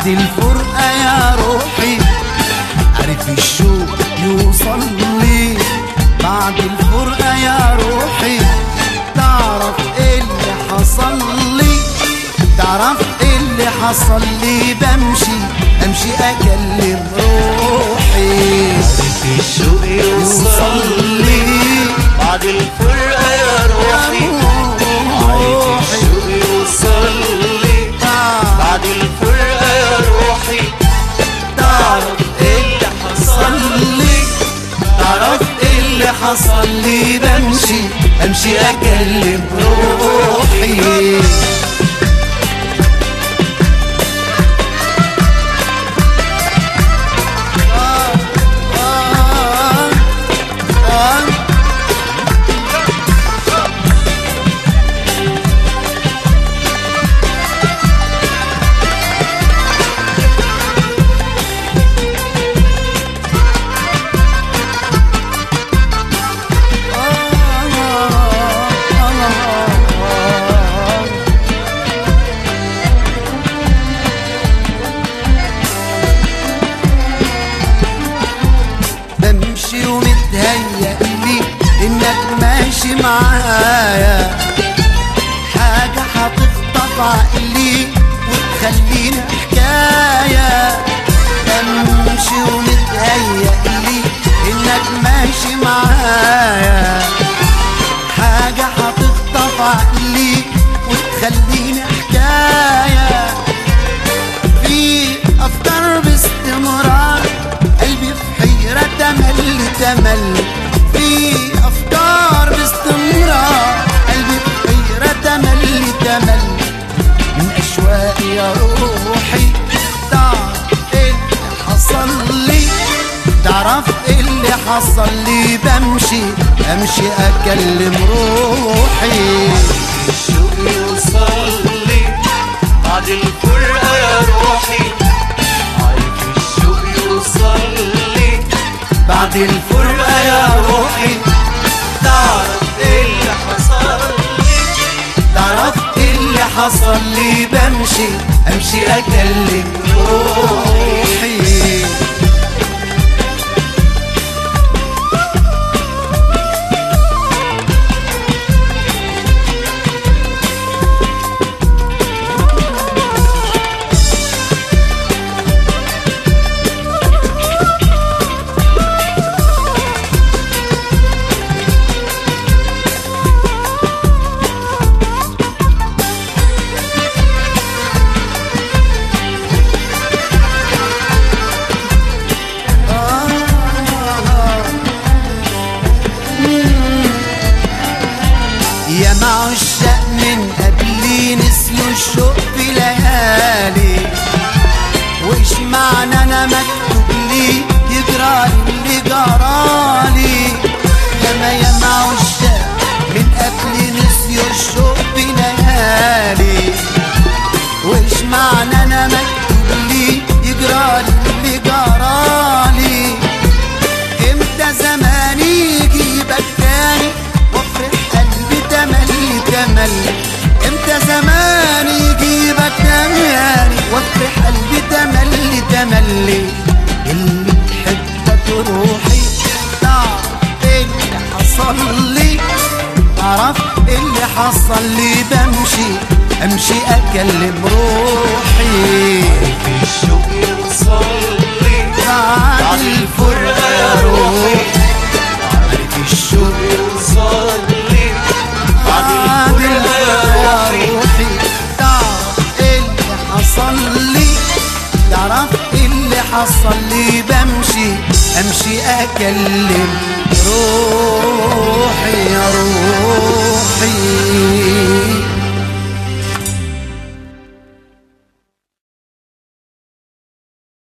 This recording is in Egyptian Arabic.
بعد الفرقة يا روحي عارف الشوق يوصل لي بعد الفرقة يا روحي تعرف ايه اللي حصل لي تعرف ايه اللي حصل لي بمشي امشي اكلم روحي عارف الشوق يوصل لي بعد الفرقة يا روحي عارف الشوق يوصل لي بعد الفرقة يا روحي تعرف ايه اللي حصل لي تعرف ايه اللي حصل لي بمشي امشي اكلم روحي آه، آه، آه. بمشي ومتهيأ لي انك ماشي معايا حاجة هتخطف عقلي وتخليني حكاية بمشي ومتهيأ لي انك ماشي معايا حاجة هتخطف عقلي وتخليني حكاية في افكار باستمرار قلبي في حيرة تمل تمل في افكار باستمرار قلبي في حيرة تمل تمل من اشواقي يا روحي تعرف ايه اللي حصل لي تعرف ايه اللي حصل لي بمشي امشي اكلم روحي الشوق يوصل لي بعد الفرقة يا روحي عارف الشوق يوصل لي بعد الفرقة يا روحي تعرف ايه اللي حصل لي تعرف ايه اللي حصل لي بمشي امشي اكلم روحي يا معشق من قبلي نسيوا الشوق في ليالي وإيش معنى أنا مكتوب لي يجرالي اللي جرالي ياما يا معشق من قبلي نسيوا الشوق في ليالي وإيش معنى أنا مكتوب لي يجرالي اللي جرالي امتى زماني يجيبك تاني وافرح قلبي تملي تملي امتى زماني يجيبك تاني وافرح قلبي تملي تملي اللي تحبك روحي تعرف ايه اللي حصل لي تعرف ايه اللي حصل لي بمشي امشي اكلم روحي في الشوق يوصل لي بعد بعد الفرقة يا روحي عارف الشوق يوصل لي بعد الفرقة يا روحي تعرف ايه اللي حصل لي تعرف ايه اللي حصل لي بمشي امشي اكلم روحي يا روحي